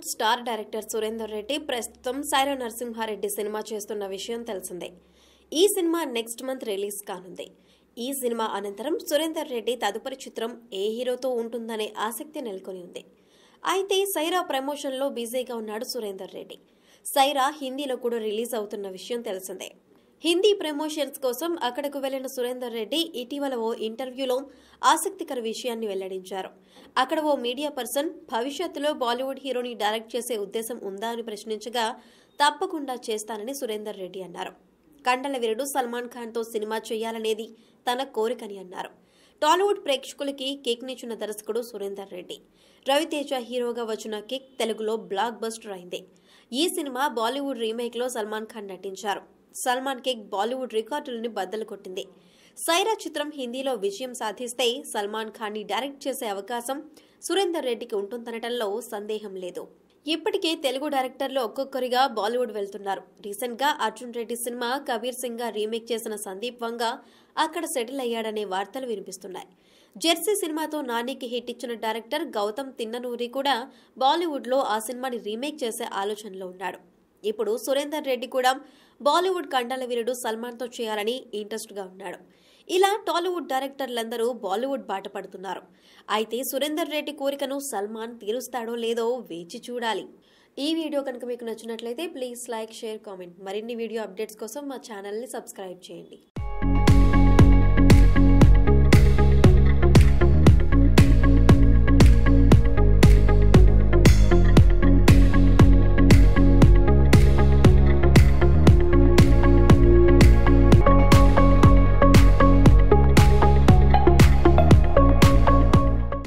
Tollywood star director Surender Reddy ప్రస్తుతం Sye Raa Narasimha Reddy cinema చేస్తున్న విషయం తెలిసిందే ఈ సినిమా నెక్స్ట్ మంత్ రిలీజ్ కానుంది ఈ సినిమా అనంతరం సురేందర్ రెడ్డి తదుపరి చిత్రం ఏ హీరోతో ఉంటుందనే ఆసక్తి నెలకొని ఉంది అయితే సైరా ప్రమోషన్లో బిజీగా ఉన్నాడు సురేందర్ రెడ్డి సైరా హిందీలో కూడా రిలీజ్ అవుతున్న విషయం తెలిసిందే హిందీ ప్రమోషన్స్ కోసం అక్కడకు వెళ్లిన సురేందర్ రెడ్డి ఇటీవల ఓ ఇంటర్వ్యూలో ఆసక్తికర విషయాన్ని వెల్లడించారు అక్కడ ఓ మీడియా పర్సన్ భవిష్యత్తులో బాలీవుడ్ హీరోని డైరెక్ట్ చేసే ఉద్దేశం ఉందా అని ప్రశ్నించగా తప్పకుండా చేస్తానని సురేందర్ రెడ్డి అన్నారు కండల వీరుడు సల్మాన్ ఖాన్తో సినిమా చేయాలనేది తన కోరికని అన్నారు టాలీవుడ్ ప్రేక్షకులకి కిక్ నిచ్చిన దర్శకుడు సురేందర్ రెడ్డి రవితేజ హీరోగా వచ్చిన కిక్ తెలుగులో బ్లాక్ బస్టర్ అయింది ఈ సినిమా బాలీవుడ్ రీమేక్ లో సల్మాన్ ఖాన్ నటించారు సల్మాన్ కిక్ బాలీవుడ్ రికార్డులను బద్దలు కొట్టింది సైరా చిత్రం హిందీలో విజయం సాధిస్తే సల్మాన్ ఖాన్ ని డైరెక్ట్ చేసే అవకాశం సురేందర్ రెడ్డికి ఉంటుందనటంలో సందేహం లేదు ఇప్పటికే తెలుగు డైరెక్టర్లు ఒక్కొక్కరిగా బాలీవుడ్ వెళ్తున్నారు రీసెంట్ గా అర్జున్ రెడ్డి సినిమా కబీర్ సింగ్ గా రీమేక్ చేసిన సందీప్ వంగ అక్కడ సెటిల్ అయ్యాడనే వార్తలు వినిపిస్తున్నాయి జెర్సీ సినిమాతో నానికి హిట్ ఇచ్చిన డైరెక్టర్ గౌతమ్ తిన్ననూరి కూడా బాలీవుడ్ లో ఆ సినిమాని రీమేక్ చేసే ఆలోచనలో ఉన్నాడు ఇప్పుడు సురేందర్ రెడ్డి కూడా బాలీవుడ్ కండల వీరుడు సల్మాన్ తో చేయాలని ఇంట్రెస్ట్ గా ఉన్నాడు ఇలా టాలీవుడ్ డైరెక్టర్లందరూ బాలీవుడ్ బాట పడుతున్నారు అయితే సురేందర్ రెడ్డి కోరికను సల్మాన్ తీరుస్తాడో లేదో వేచి చూడాలి ఈ వీడియో కనుక మీకు నచ్చినట్లయితే ప్లీజ్ లైక్ షేర్ కామెంట్ మరిన్ని వీడియో అప్డేట్స్ కోసం మా ఛానల్ని సబ్స్క్రైబ్ చేయండి